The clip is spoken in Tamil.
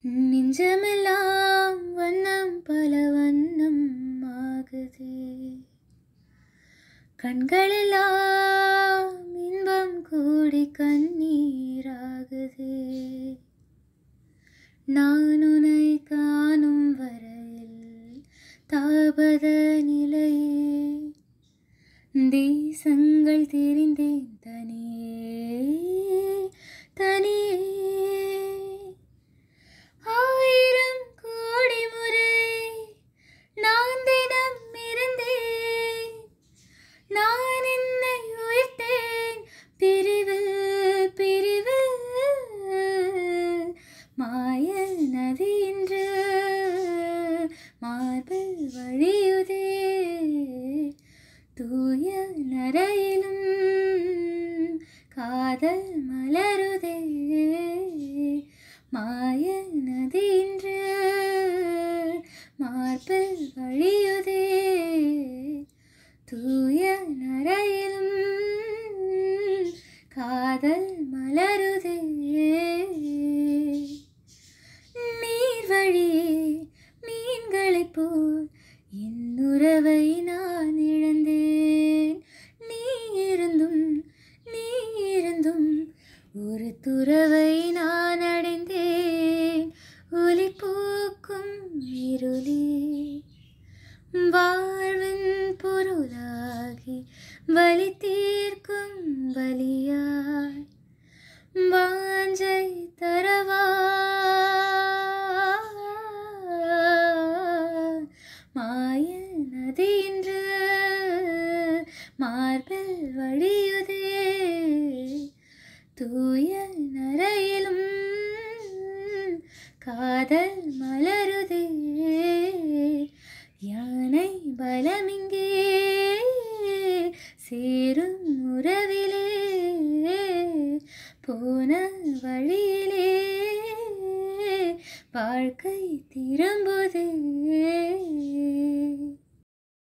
நெஞ்சமெல்லாம் வண்ணம் பல வண்ணம் ஆகுதே கண்களெல்லாம் இன்பம் கூடி கண்ணீராகுதே நான் உனை காணும் வரையில் தாபத நிலையே தேசங்கள் தெரிந்தேன் தனியே தனியே ஆயிரம் கோடி முறை நான் தினம் இருந்தேன் நான் என்னை உயிர்த்தேன் பிரிவில் பிரிவில் மாய நதி இன்று மார்பில் வழியுதே தூய நரையிலும் காதல் மலருதே மாய நதி இன்று மார்பில் வழியுதே தூய நரையிலும் காதல் மலருதே நீர் வழியே மீன்களைப் போல் என் உறவை நான் இழந்தேன் நீ இருந்தும் நீ இருந்தும் ஒரு துறவை நான் அடைந்தேன் ஒலி பூக்கும் இருளே வாழ்வின் பொருளாகி வலி தீர்க்கும் வலியாய் வாஞ்சை தரவா மாய நதி இன்று மார்பில் வழியுதே தூய நரையிலும் காதல் மலருதே யானை பலமிங்கே சேரும் உறவிலே போன வழியிலே வாழ்க்கை திரும்புதே